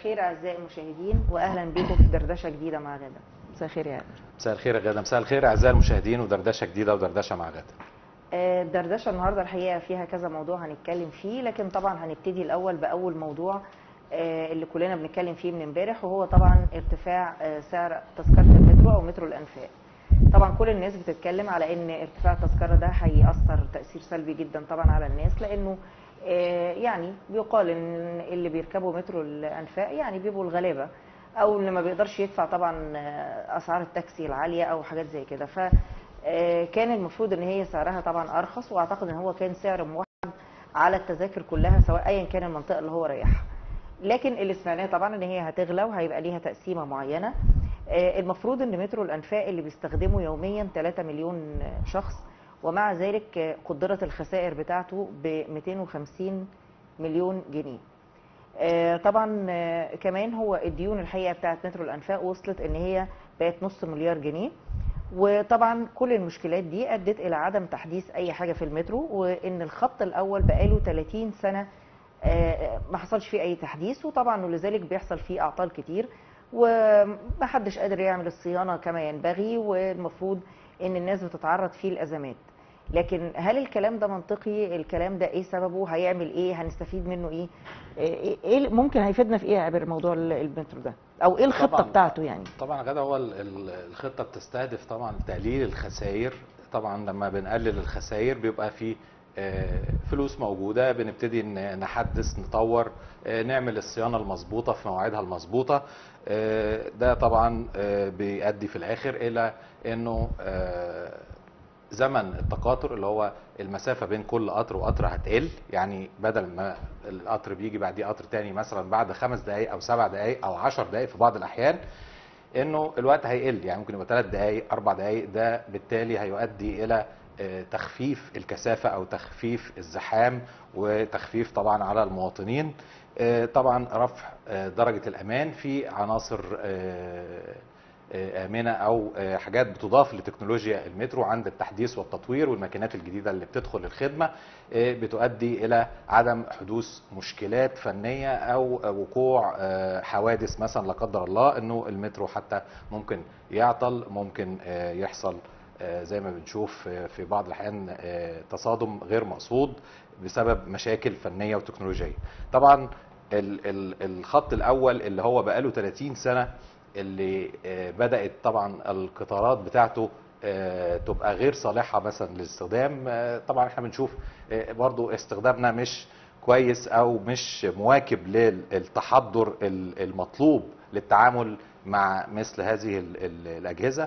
الخير اعزائي المشاهدين واهلا بكم في دردشه جديده مع غدا مساء الخير يا غدا مساء الخير يا غاده مساء الخير اعزائي المشاهدين ودردشه جديده ودردشه مع غاده آه، الدردشه النهارده الحقيقه فيها كذا موضوع هنتكلم فيه لكن طبعا هنبتدي الاول باول موضوع آه، اللي كلنا بنتكلم فيه من امبارح وهو طبعا ارتفاع آه، سعر تذكره المترو او مترو الانفاق طبعا كل الناس بتتكلم على ان ارتفاع التذكره ده هيأثر تأثير سلبي جدا طبعا على الناس لانه آه، يعني بيقال ان اللي بيركبوا مترو الانفاق يعني بيبقوا الغلابه او اللي ما بيقدرش يدفع طبعا آه، اسعار التاكسي العاليه او حاجات زي كده ف آه، كان المفروض ان هي سعرها طبعا ارخص واعتقد ان هو كان سعر موحد على التذاكر كلها سواء ايا كان المنطقه اللي هو رايحها لكن اللي سمعناه طبعا ان هي هتغلى وهيبقى ليها تقسيمه معينه آه، المفروض ان مترو الانفاق اللي بيستخدمه يوميا 3 مليون شخص ومع ذلك آه، قدرت الخسائر بتاعته ب 250 مليون جنيه آه، طبعا آه، كمان هو الديون الحقيقه بتاعت مترو الانفاق وصلت ان هي بقت نص مليار جنيه وطبعا كل المشكلات دي ادت الى عدم تحديث اي حاجه في المترو وان الخط الاول بقاله 30 سنه آه، ما حصلش فيه اي تحديث وطبعا ولذلك بيحصل فيه اعطال كتير ومحدش قادر يعمل الصيانه كما ينبغي والمفروض ان الناس بتتعرض فيه لازمات لكن هل الكلام ده منطقي الكلام ده ايه سببه هيعمل ايه هنستفيد منه ايه ايه إيه ممكن هيفيدنا في ايه عبر موضوع ال- المترو ده او ايه الخطه طبعاً. بتاعته يعني طبعا غدا هو ال- ال- الخطه بتستهدف طبعا تقليل الخسائر طبعا لما بنقلل الخسائر بيبقى في آه، فلوس موجوده بنبتدي ن- نحدث نطور آه، نعمل الصيانه المظبوطه في مواعيدها المظبوطه آه، ده طبعا آه، بيؤدي في الاخر الى انه آه، زمن التقاطر اللي هو المسافه بين كل قطر وقطر هتقل يعني بدل ما القطر بيجي بعديه قطر تاني مثلا بعد خمس دقائق او سبع دقائق او عشر دقائق في بعض الاحيان انه الوقت هيقل يعني ممكن يبقى ثلاث دقائق اربع دقائق ده بالتالي هيؤدي الى آه، تخفيف الكثافه او تخفيف الزحام وتخفيف طبعا على المواطنين آه، طبعا رفع آه، درجه الامان في عناصر آه، آه، آمنة أو آه، حاجات بتضاف لتكنولوجيا المترو عند التحديث والتطوير والماكينات الجديدة اللي بتدخل الخدمة آه، بتؤدي إلى عدم حدوث مشكلات فنية أو آه، وقوع آه، حوادث مثلا لا قدر الله إنه المترو حتى ممكن يعطل ممكن آه، يحصل آه، زي ما بنشوف آه، في بعض الأحيان آه، تصادم غير مقصود بسبب مشاكل فنية وتكنولوجية طبعا ال- ال- الخط الأول اللي هو بقاله 30 سنة اللي آه، بدأت طبعا القطارات بتاعته آه، تبقى غير صالحة مثلا للاستخدام آه، طبعا احنا بنشوف آه، برضو استخدامنا مش كويس او مش مواكب للتحضر ال- المطلوب للتعامل مع مثل هذه ال- ال- الأجهزة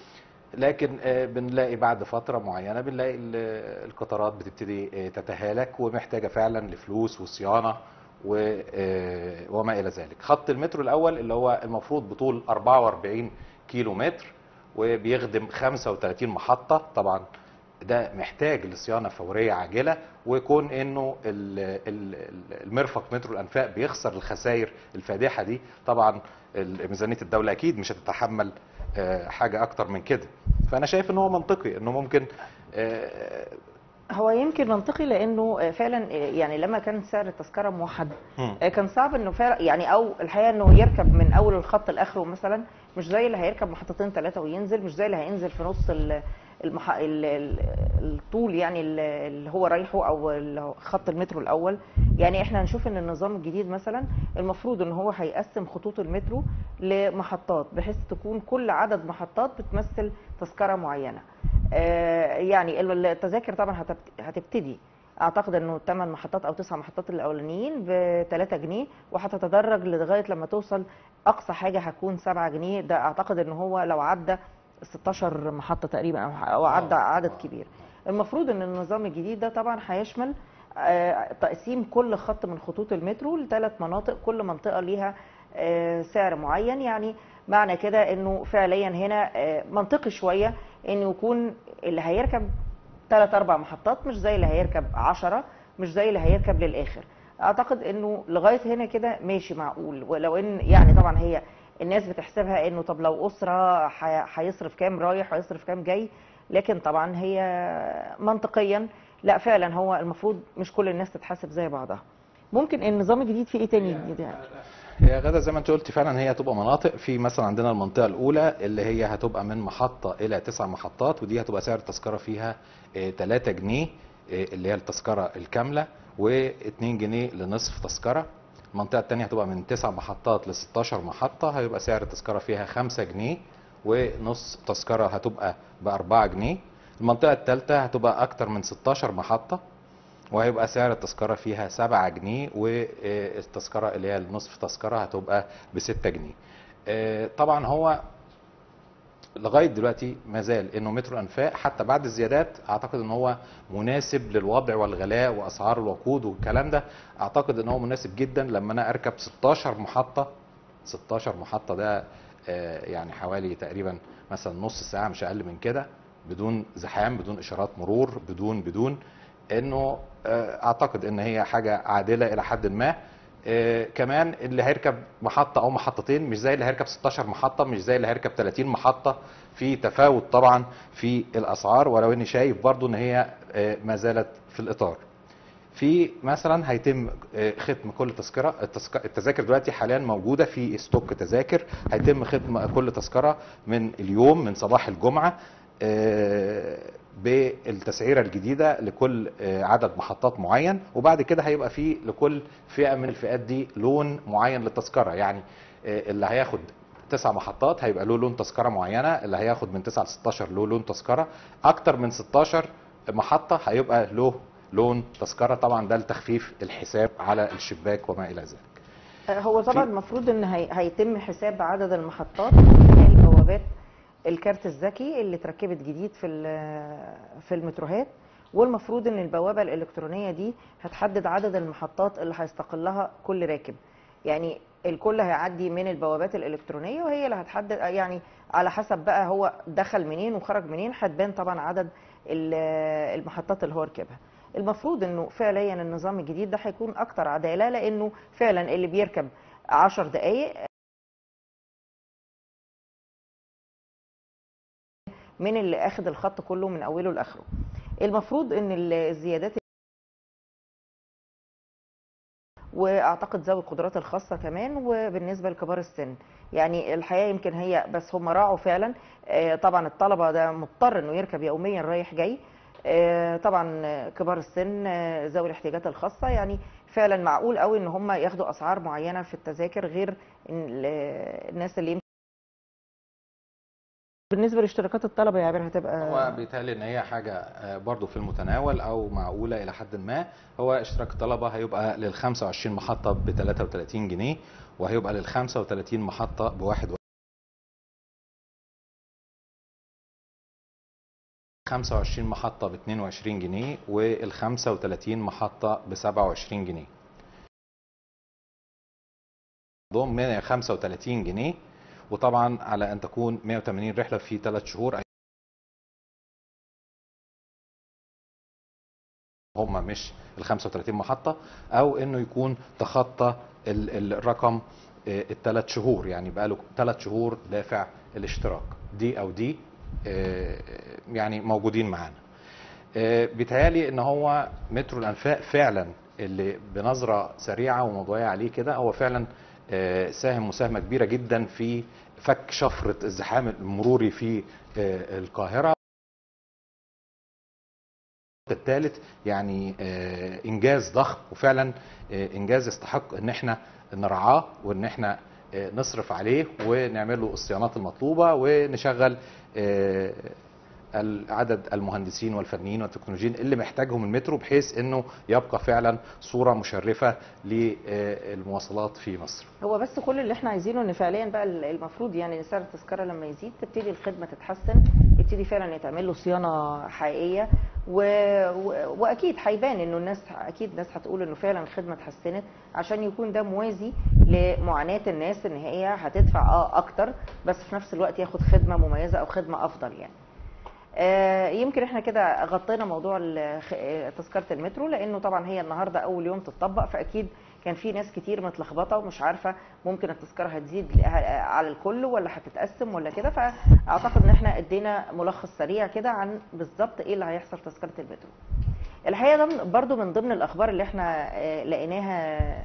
لكن آه، بنلاقي بعد فترة معينة بنلاقي ال- القطارات بتبتدي آه، تتهالك ومحتاجة فعلا لفلوس وصيانة و- آه، وما إلى ذلك خط المترو الأول اللي هو المفروض بطول 44 كيلو متر وبيخدم 35 محطة طبعا ده محتاج لصيانة فورية عاجلة ويكون انه ال- ال- المرفق مترو الانفاق بيخسر الخسائر الفادحة دي طبعا ال- ميزانية الدولة اكيد مش هتتحمل آه، حاجة اكتر من كده فانا شايف ان هو منطقي انه ممكن آه، هو يمكن منطقي لانه آه، فعلا آه، يعني لما كان سعر التذكره موحد مم. آه، كان صعب انه فعلا يعني او الحقيقه انه يركب من اول الخط لاخره مثلا مش زي اللي هيركب محطتين ثلاثه وينزل مش زي اللي هينزل في نص ال- المح... ال... ال... الطول يعني ال- اللي هو رايحه او ال- خط المترو الاول يعني احنا هنشوف ان النظام الجديد مثلا المفروض ان هو هيقسم خطوط المترو لمحطات بحيث تكون كل عدد محطات بتمثل تذكره معينه آه، يعني ال- التذاكر طبعا هتبت- هتبتدي اعتقد انه 8 محطات او 9 محطات الاولانيين ب 3 جنيه وهتتدرج لغايه لما توصل اقصى حاجه هتكون 7 جنيه ده اعتقد ان هو لو عدى 16 محطه تقريبا او او عدى آه، عدد آه. كبير المفروض ان النظام الجديد ده طبعا هيشمل آه، تقسيم كل خط من خطوط المترو لثلاث مناطق كل منطقه ليها آه، سعر معين يعني معنى كده انه فعليا هنا آه، منطقي شويه انه يكون اللي هيركب ثلاث اربع محطات مش زي اللي هيركب عشرة مش زي اللي هيركب للاخر اعتقد انه لغايه هنا كده ماشي معقول ولو ان يعني طبعا هي الناس بتحسبها انه طب لو اسره ح- هيصرف كام رايح وهيصرف كام جاي لكن طبعا هي منطقيا لا فعلا هو المفروض مش كل الناس تتحاسب زي بعضها ممكن النظام الجديد فيه ايه تاني جديد يعني هي غدا زي ما انت قلتي فعلا هي هتبقى مناطق في مثلا عندنا المنطقه الاولى اللي هي هتبقى من محطه الى تسع محطات ودي هتبقى سعر التذكره فيها 3 جنيه آه، اللي هي التذكره الكامله و2 جنيه لنصف تذكره المنطقه الثانيه هتبقى من 9 محطات ل 16 محطه هيبقى سعر التذكره فيها 5 جنيه ونص تذكره هتبقى ب 4 جنيه المنطقه الثالثه هتبقى اكتر من 16 محطه وهيبقى سعر التذكرة فيها 7 جنيه والتذكرة اللي هي النصف تذكرة هتبقى ب 6 جنيه. آه، طبعا هو لغايه دلوقتي ما زال انه مترو الانفاق حتى بعد الزيادات اعتقد ان هو مناسب للوضع والغلاء واسعار الوقود والكلام ده اعتقد ان هو مناسب جدا لما انا اركب 16 محطه 16 محطه ده آه، يعني حوالي تقريبا مثلا نص ساعه مش اقل من كده بدون زحام بدون اشارات مرور بدون بدون انه آه، اعتقد ان هي حاجه عادله الى حد ما آه، كمان اللي هيركب محطه او محطتين مش زي اللي هيركب 16 محطه مش زي اللي هيركب 30 محطه في تفاوت طبعا في الاسعار ولو اني شايف برضو ان هي آه، ما زالت في الاطار في مثلا هيتم آه، ختم كل تذكره التذك- التذاكر دلوقتي حاليا موجوده في ستوك تذاكر هيتم ختم كل تذكره من اليوم من صباح الجمعه آه، بالتسعيره الجديده لكل آه، عدد محطات معين وبعد كده هيبقى في لكل فئه من الفئات دي لون معين للتذكره يعني آه، اللي هياخد تسع محطات هيبقى له لون تذكره معينه اللي هياخد من 9 ل 16 له لون تذكره اكتر من 16 محطه هيبقى له لون تذكره طبعا ده لتخفيف الحساب على الشباك وما الى ذلك هو في- طبعا المفروض ان هي- هيتم حساب عدد المحطات من خلال بوابات الكارت الذكي اللي اتركبت جديد في ال- في المتروهات والمفروض ان البوابه الالكترونيه دي هتحدد عدد المحطات اللي هيستقلها كل راكب يعني الكل هيعدي من البوابات الالكترونيه وهي اللي هتحدد يعني على حسب بقى هو دخل منين وخرج منين هتبان طبعا عدد ال- المحطات اللي هو ركبها المفروض انه فعليا النظام الجديد ده هيكون اكتر عداله لانه فعلا اللي بيركب 10 دقائق من اللي اخد الخط كله من اوله لاخره المفروض ان ال- الزيادات واعتقد ذوي القدرات الخاصه كمان وبالنسبه لكبار السن يعني الحقيقه يمكن هي بس هم راعوا فعلا آه، طبعا الطلبه ده مضطر انه يركب يوميا رايح جاي آه، طبعا آه، كبار السن آه، ذوي الاحتياجات الخاصه يعني فعلا معقول قوي ان هم ياخدوا اسعار معينه في التذاكر غير إن ال- الناس اللي يمكن بالنسبه لاشتراكات الطلبه يا عبير هو هتبقى بيتهيألي ان هي حاجه آه، برضو في المتناول او معقوله الى حد ما هو اشتراك الطلبه هيبقى لل 25 محطه ب 33 جنيه وهيبقى لل 35 محطه ب 1 25 محطة ب 22 جنيه وال 35 محطة ب 27 جنيه. ضم 135 جنيه وطبعا على ان تكون 180 رحلة في 3 شهور هم مش ال 35 محطة او انه يكون تخطى ال- ال- الرقم الثلاث شهور يعني بقى له ثلاث شهور دافع الاشتراك دي او دي آه، يعني موجودين معانا آه، بيتهيألي ان هو مترو الانفاق فعلا اللي بنظرة سريعة وموضوعية عليه كده هو فعلا آه، ساهم مساهمة كبيرة جدا في فك شفرة الزحام المروري في آه، القاهرة الثالث يعني آه، انجاز ضخم وفعلا آه، انجاز يستحق ان احنا نرعاه وان احنا آه، نصرف عليه ونعمل له الصيانات المطلوبه ونشغل آه، ال- عدد المهندسين والفنيين والتكنولوجيين اللي محتاجهم المترو بحيث انه يبقى فعلا صوره مشرفه للمواصلات في مصر. هو بس كل اللي احنا عايزينه ان فعليا بقى المفروض يعني ان سعر التذكره لما يزيد تبتدي الخدمه تتحسن يبتدي فعلا يتعمل له صيانه حقيقيه و... و... واكيد هيبان انه الناس اكيد الناس هتقول انه فعلا الخدمه اتحسنت عشان يكون ده موازي لمعاناه الناس ان هي هتدفع اه اكتر بس في نفس الوقت ياخد خدمه مميزه او خدمه افضل يعني. آه، يمكن احنا كده غطينا موضوع الخ- آه، تذكره المترو لانه طبعا هي النهارده اول يوم تطبق فاكيد كان في ناس كتير متلخبطه ومش عارفه ممكن التذكره هتزيد ل- ه- على الكل ولا هتتقسم ولا كده فاعتقد ان احنا ادينا ملخص سريع كده عن بالظبط ايه اللي هيحصل في تذكره المترو. الحقيقه ده من- برضو من ضمن الاخبار اللي احنا آه، لقيناها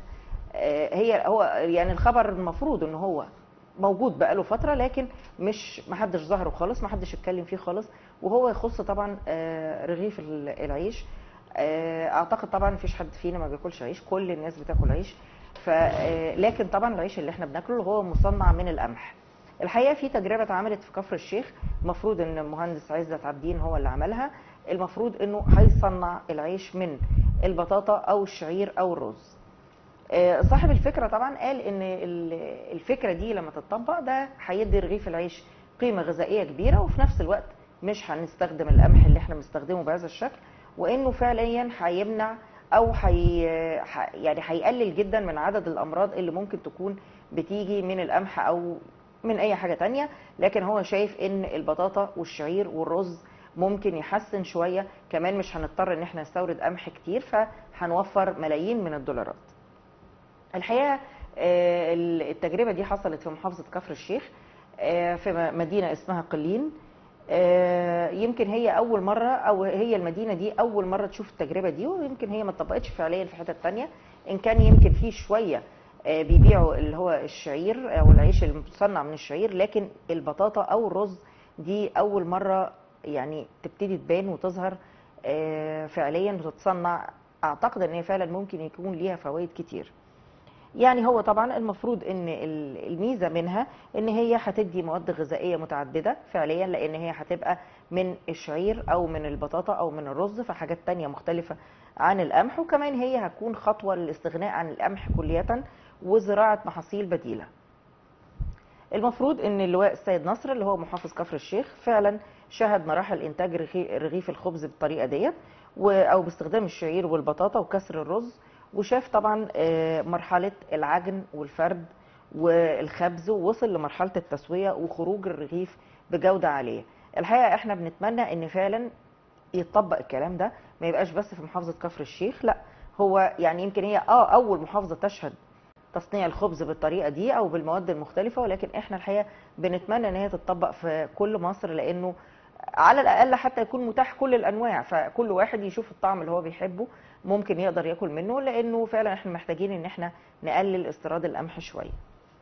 آه، هي هو يعني الخبر المفروض ان هو موجود بقاله فتره لكن مش محدش ظهره خالص محدش اتكلم فيه خالص وهو يخص طبعا آه، رغيف ال- العيش آه، اعتقد طبعا مفيش حد فينا ما بياكلش عيش كل الناس بتاكل عيش ف آه، لكن طبعا العيش اللي احنا بناكله هو مصنع من القمح الحقيقه في تجربه اتعملت في كفر الشيخ المفروض ان المهندس عزت عابدين هو اللي عملها المفروض انه هيصنع العيش من البطاطا او الشعير او الرز آه، صاحب الفكره طبعا قال ان ال- الفكره دي لما تتطبق ده هيدي رغيف العيش قيمه غذائيه كبيره وفي نفس الوقت مش هنستخدم القمح اللي احنا بنستخدمه بهذا الشكل وانه فعليا هيمنع او حي... ح- يعني هيقلل جدا من عدد الامراض اللي ممكن تكون بتيجي من القمح او من اي حاجه تانية لكن هو شايف ان البطاطا والشعير والرز ممكن يحسن شويه كمان مش هنضطر ان احنا نستورد قمح كتير فهنوفر ملايين من الدولارات الحقيقه آه، التجربه دي حصلت في محافظه كفر الشيخ آه، في م- مدينه اسمها قليم آه، يمكن هي اول مره او هي المدينه دي اول مره تشوف التجربه دي ويمكن هي ما اتطبقتش فعليا في حتت تانية ان كان يمكن في شويه آه، بيبيعوا اللي هو الشعير او العيش المصنع من الشعير لكن البطاطا او الرز دي اول مره يعني تبتدي تبان وتظهر آه، فعليا وتتصنع اعتقد ان هي فعلا ممكن يكون ليها فوائد كتير يعني هو طبعا المفروض ان ال- الميزه منها ان هي هتدي مواد غذائيه متعدده فعليا لان هي هتبقى من الشعير او من البطاطا او من الرز فحاجات تانية مختلفه عن القمح وكمان هي هتكون خطوه للاستغناء عن القمح كليه وزراعه محاصيل بديله المفروض ان اللواء السيد نصر اللي هو محافظ كفر الشيخ فعلا شهد مراحل انتاج رغي- رغيف الخبز بالطريقه ديت و- او باستخدام الشعير والبطاطا وكسر الرز وشاف طبعا آه، مرحله العجن والفرد والخبز ووصل لمرحله التسويه وخروج الرغيف بجوده عاليه الحقيقه احنا بنتمنى ان فعلا يتطبق الكلام ده ما يبقاش بس في محافظه كفر الشيخ لا هو يعني يمكن هي اه اول محافظه تشهد تصنيع الخبز بالطريقه دي او بالمواد المختلفه ولكن احنا الحقيقه بنتمنى ان هي تتطبق في كل مصر لانه على الاقل حتى يكون متاح كل الانواع فكل واحد يشوف الطعم اللي هو بيحبه ممكن يقدر ياكل منه لانه فعلا احنا محتاجين ان احنا نقلل استيراد القمح شويه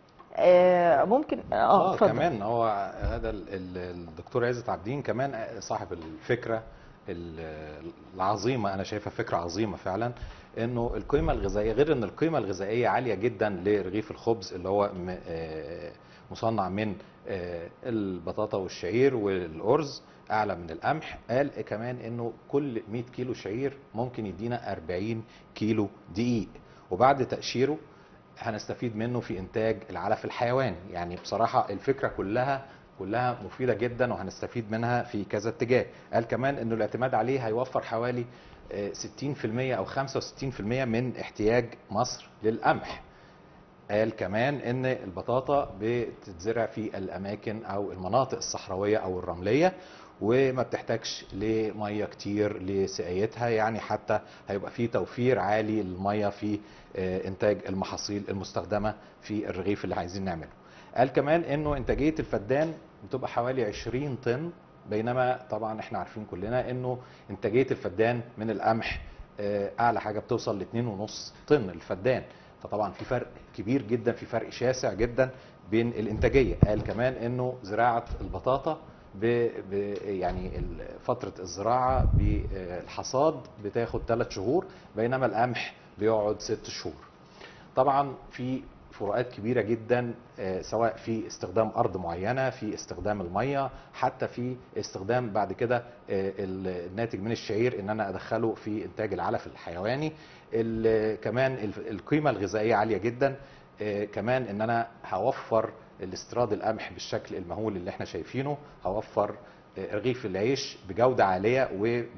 آه ممكن اه اه اتفضل. كمان هو هذا ال- ال- الدكتور عزت عابدين كمان صاحب الفكره ال- العظيمه انا شايفها فكره عظيمه فعلا انه القيمه الغذائيه غير ان القيمه الغذائيه عاليه جدا لرغيف الخبز اللي هو م- آه، مصنع من آه، البطاطا والشعير والارز اعلى من القمح قال كمان انه كل 100 كيلو شعير ممكن يدينا 40 كيلو دقيق وبعد تقشيره هنستفيد منه في انتاج العلف الحيواني يعني بصراحه الفكره كلها كلها مفيده جدا وهنستفيد منها في كذا اتجاه قال كمان انه الاعتماد عليه هيوفر حوالي آه، 60% او 65% من احتياج مصر للقمح قال كمان ان البطاطا بتتزرع في الاماكن او المناطق الصحراويه او الرمليه وما بتحتاجش لميه كتير لسقايتها يعني حتى هيبقى في توفير عالي للميه في آه، انتاج المحاصيل المستخدمه في الرغيف اللي عايزين نعمله قال كمان انه انتاجيه الفدان بتبقى حوالي 20 طن بينما طبعا احنا عارفين كلنا انه انتاجيه الفدان من القمح آه، اعلى حاجه بتوصل ل 2.5 طن الفدان فطبعا في فرق كبير جدا في فرق شاسع جدا بين الانتاجيه قال كمان انه زراعه البطاطا ب ب يعني ال- فتره الزراعه بالحصاد بتاخد 3 شهور بينما القمح بيقعد 6 شهور طبعا في فروقات كبيره جدا آه، سواء في استخدام ارض معينه في استخدام الميه حتى في استخدام بعد كده آه، ال- الناتج من الشعير ان انا ادخله في انتاج العلف الحيواني ال- كمان ال- القيمه الغذائيه عاليه جدا آه، كمان ان انا هوفر الاستيراد القمح بالشكل المهول اللي احنا شايفينه هوفر آه، رغيف العيش بجوده عاليه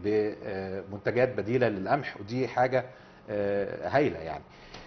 وبمنتجات بديله للقمح ودي حاجه آه، هايله يعني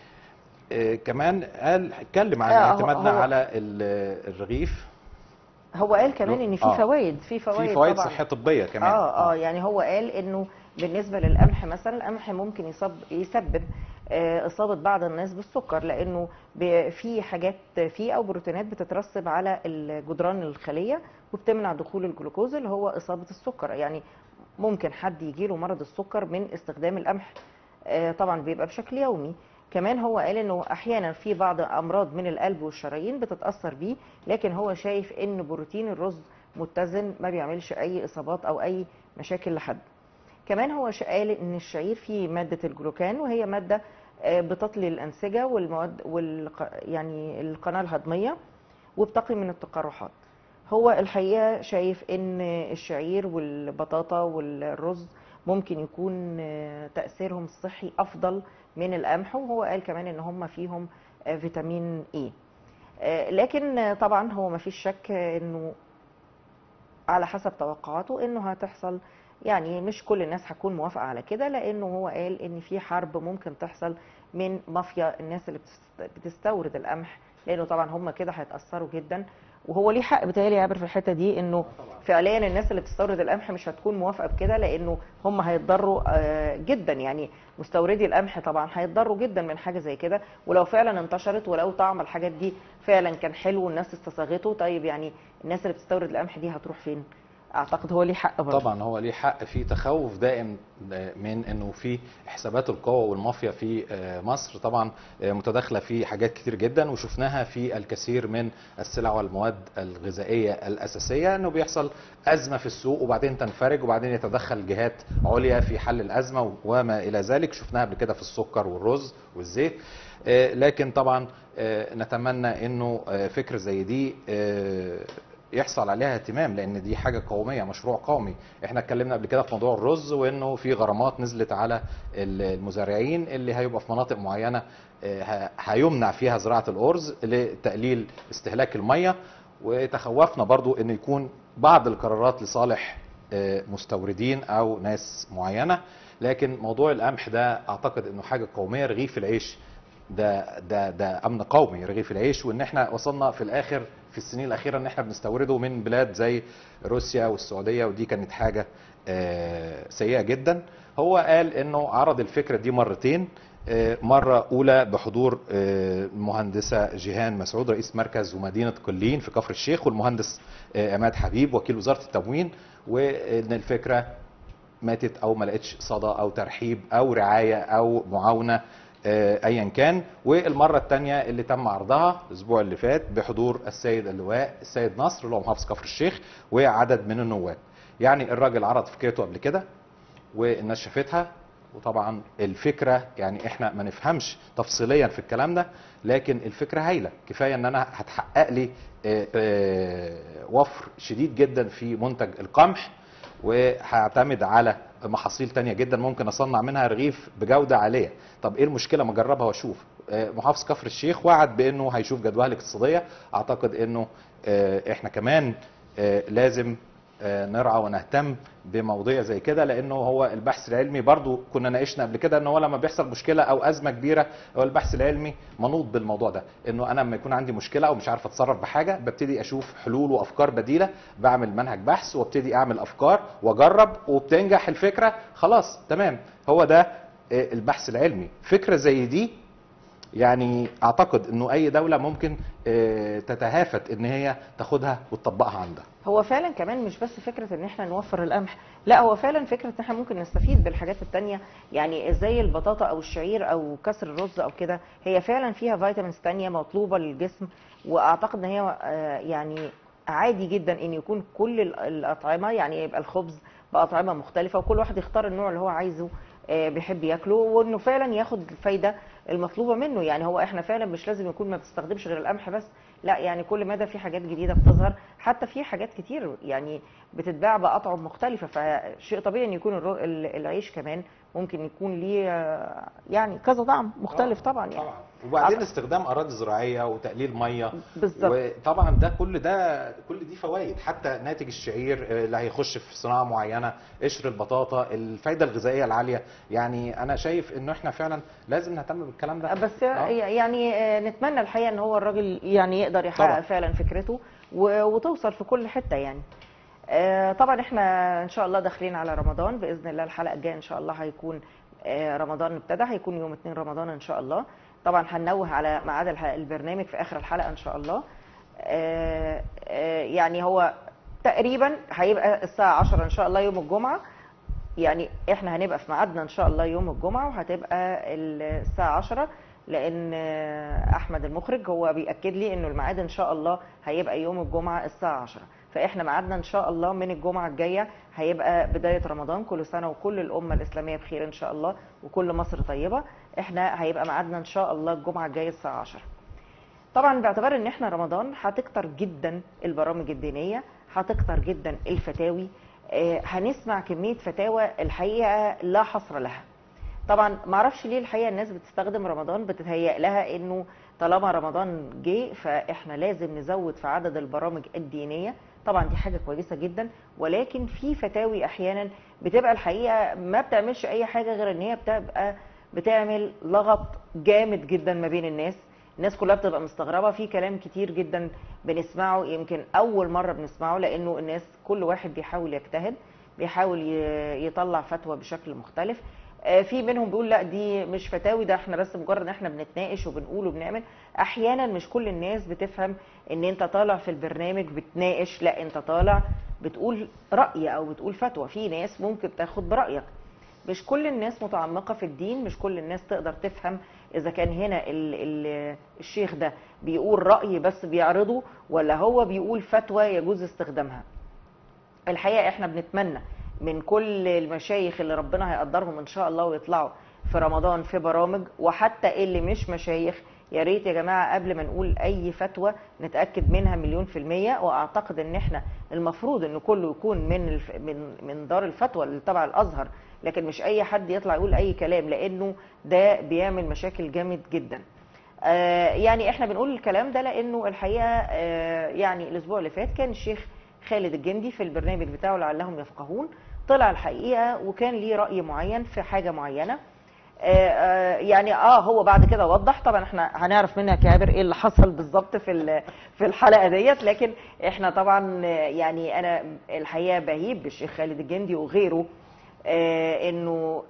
آه، كمان قال اتكلم عن آه، هو- اعتمادنا هو- على ال- الرغيف هو قال كمان ان في آه. فوائد في فوائد في فوائد طبعا صحيه طبيه كمان اه اه يعني هو قال انه بالنسبه للقمح مثلا القمح ممكن يصب يسبب آه، اصابه بعض الناس بالسكر لانه ب- في حاجات فيه او بروتينات بتترسب على الجدران الخليه وبتمنع دخول الجلوكوز اللي هو اصابه السكر يعني ممكن حد يجيله مرض السكر من استخدام القمح آه، طبعا بيبقى بشكل يومي كمان هو قال انه احيانا في بعض امراض من القلب والشرايين بتتاثر بيه لكن هو شايف ان بروتين الرز متزن ما بيعملش اي اصابات او اي مشاكل لحد كمان هو ش- قال ان الشعير فيه ماده الجلوكان وهي ماده آه، بتطلي الانسجه والمواد والق... يعني القناه الهضميه وبتقي من التقرحات هو الحقيقه شايف ان الشعير والبطاطا والرز ممكن يكون آه، تاثيرهم الصحي افضل من القمح وهو قال كمان ان هم فيهم آه، فيتامين اي لكن آه، طبعا هو ما فيش شك آه، انه على حسب توقعاته انه هتحصل يعني مش كل الناس هتكون موافقه على كده لانه هو قال ان في حرب ممكن تحصل من مافيا الناس اللي بتست- بتستورد القمح لانه طبعا هم كده هيتاثروا جدا وهو ليه حق بتهيألي يعبر في الحته دي انه فعليا الناس اللي بتستورد القمح مش هتكون موافقه بكده لانه هم هيتضروا آه، جدا يعني مستوردي القمح طبعا هيتضروا جدا من حاجه زي كده ولو فعلا انتشرت ولو طعم الحاجات دي فعلا كان حلو والناس استصاغته طيب يعني الناس اللي بتستورد القمح دي هتروح فين؟ اعتقد هو ليه حق برضه طبعا هو ليه حق في تخوف دائم من انه في حسابات القوى والمافيا في آه، مصر طبعا آه، متداخله في حاجات كتير جدا وشفناها في الكثير من السلع والمواد الغذائيه الاساسيه انه بيحصل ازمه في السوق وبعدين تنفرج وبعدين يتدخل جهات عليا في حل الازمه وما الى ذلك شفناها قبل كده في السكر والرز والزيت آه، لكن طبعا آه، نتمنى انه آه، فكره زي دي آه، يحصل عليها اهتمام لان دي حاجه قوميه مشروع قومي احنا اتكلمنا قبل كده في موضوع الرز وانه في غرامات نزلت على المزارعين اللي هيبقى في مناطق معينه آه، ه- هيمنع فيها زراعه الارز لتقليل استهلاك الميه وتخوفنا برضو ان يكون بعض القرارات لصالح آه، مستوردين او ناس معينه لكن موضوع القمح ده اعتقد انه حاجه قوميه رغيف العيش ده ده ده امن قومي رغيف العيش وان احنا وصلنا في الاخر في السنين الاخيره ان احنا بنستورده من بلاد زي روسيا والسعوديه ودي كانت حاجه آه، سيئه جدا هو قال انه عرض الفكره دي مرتين آه، مرة أولى بحضور آه، المهندسة جيهان مسعود رئيس مركز ومدينة قليين في كفر الشيخ والمهندس آه، عماد حبيب وكيل وزارة التموين وإن الفكرة ماتت او ما لقتش صدى او ترحيب او رعايه او معاونه آه، ايا كان والمره الثانيه اللي تم عرضها الاسبوع اللي فات بحضور السيد اللواء السيد نصر اللي هو محافظ كفر الشيخ وعدد من النواب يعني الراجل عرض فكرته قبل كده والناس شافتها وطبعا الفكره يعني احنا ما نفهمش تفصيليا في الكلام ده لكن الفكره هايله كفايه ان انا هتحقق لي آه، آه، وفر شديد جدا في منتج القمح وهعتمد على محاصيل تانية جدا ممكن اصنع منها رغيف بجودة عالية طب ايه المشكلة ما اجربها واشوف آه، محافظ كفر الشيخ وعد بانه هيشوف جدواها الاقتصادية اعتقد انه آه، احنا كمان آه، لازم آه، نرعى ونهتم بمواضيع زي كده لانه هو البحث العلمي برضو كنا ناقشنا قبل كده ان هو لما بيحصل مشكله او ازمه كبيره هو البحث العلمي منوط بالموضوع ده انه انا لما يكون عندي مشكله او مش عارف اتصرف بحاجه ببتدي اشوف حلول وافكار بديله بعمل منهج بحث وابتدي اعمل افكار واجرب وبتنجح الفكره خلاص تمام هو ده آه، البحث العلمي فكره زي دي يعني اعتقد انه اي دوله ممكن آه، تتهافت ان هي تاخدها وتطبقها عندها هو فعلا كمان مش بس فكره ان احنا نوفر القمح لا هو فعلا فكره ان احنا ممكن نستفيد بالحاجات التانية يعني زي البطاطا او الشعير او كسر الرز او كده هي فعلا فيها فيتامينز تانية مطلوبه للجسم واعتقد ان هي آه، يعني عادي جدا ان يكون كل ال- الاطعمه يعني يبقى الخبز باطعمه مختلفه وكل واحد يختار النوع اللي هو عايزه آه، بيحب ياكله وانه فعلا ياخد الفايده المطلوبه منه يعني هو احنا فعلا مش لازم يكون ما بتستخدمش غير القمح بس لا يعني كل مدى في حاجات جديده بتظهر حتى في حاجات كتير يعني بتتباع باطعم مختلفه فشيء طبيعي ان يكون الر- ال- العيش كمان ممكن يكون ليه آه، يعني كذا طعم مختلف طبعا يعني وبعدين أعتقد- استخدام اراضي زراعيه وتقليل ميه بالظبط وطبعا ده كل ده كل دي فوائد حتى ناتج الشعير آه، اللي هيخش في صناعه معينه قشر البطاطا الفايده الغذائيه العاليه يعني انا شايف انه احنا فعلا لازم نهتم بالكلام ده بس آه. يعني آه، نتمنى الحقيقه ان هو الراجل يعني يقدر يحقق طبعا. فعلا فكرته و- وتوصل في كل حته يعني آه، طبعا احنا ان شاء الله داخلين على رمضان باذن الله الحلقه الجايه ان شاء الله هيكون آه، رمضان ابتدى هيكون يوم 2 رمضان ان شاء الله طبعا هننوه على ميعاد الح- البرنامج في اخر الحلقه ان شاء الله آه، آه، يعني هو تقريبا هيبقى الساعه 10 ان شاء الله يوم الجمعه يعني احنا هنبقى في ميعادنا ان شاء الله يوم الجمعه وهتبقى الساعه 10 لان آه، احمد المخرج هو بياكد لي انه الميعاد ان شاء الله هيبقى يوم الجمعه الساعه 10 فاحنا ميعادنا ان شاء الله من الجمعه الجايه هيبقى بدايه رمضان كل سنه وكل الامه الاسلاميه بخير ان شاء الله وكل مصر طيبه احنا هيبقى ميعادنا ان شاء الله الجمعه الجايه الساعه 10 طبعا باعتبار ان احنا رمضان هتكتر جدا البرامج الدينيه هتكتر جدا الفتاوي آه، هنسمع كميه فتاوى الحقيقه لا حصر لها طبعا معرفش ليه الحقيقه الناس بتستخدم رمضان بتتهيأ لها انه طالما رمضان جه فاحنا لازم نزود في عدد البرامج الدينيه طبعا دي حاجه كويسه جدا ولكن في فتاوي احيانا بتبقى الحقيقه ما بتعملش اي حاجه غير ان هي بتبقى بتعمل لغط جامد جدا ما بين الناس الناس كلها بتبقى مستغربه في كلام كتير جدا بنسمعه يمكن اول مره بنسمعه لانه الناس كل واحد بيحاول يجتهد بيحاول ي- يطلع فتوى بشكل مختلف آه، في منهم بيقول لا دي مش فتاوي ده احنا بس مجرد ان احنا بنتناقش وبنقول وبنعمل احيانا مش كل الناس بتفهم ان انت طالع في البرنامج بتناقش لا انت طالع بتقول راي او بتقول فتوى في ناس ممكن تاخد برايك مش كل الناس متعمقة في الدين مش كل الناس تقدر تفهم إذا كان هنا ال ال الشيخ ده بيقول رأي بس بيعرضه ولا هو بيقول فتوى يجوز استخدامها الحقيقة احنا بنتمنى من كل المشايخ اللي ربنا هيقدرهم ان شاء الله ويطلعوا في رمضان في برامج وحتى اللي مش مشايخ يا ريت يا جماعه قبل ما نقول اي فتوى نتاكد منها مليون في الميه واعتقد ان احنا المفروض ان كله يكون من الف... من من دار الفتوى اللي تبع الازهر لكن مش اي حد يطلع يقول اي كلام لانه ده بيعمل مشاكل جامد جدا آه، يعني احنا بنقول الكلام ده لانه الحقيقه آه، يعني الاسبوع اللي فات كان الشيخ خالد الجندي في البرنامج بتاعه لعلهم يفقهون طلع الحقيقه وكان ليه راي معين في حاجه معينه آه، آه، يعني اه هو بعد كده وضح طبعا احنا هنعرف منك يا عابر ايه اللي حصل بالظبط في ال- في الحلقه ديت لكن احنا طبعا آه، يعني انا الحقيقه بهيب بالشيخ خالد الجندي وغيره آه، انه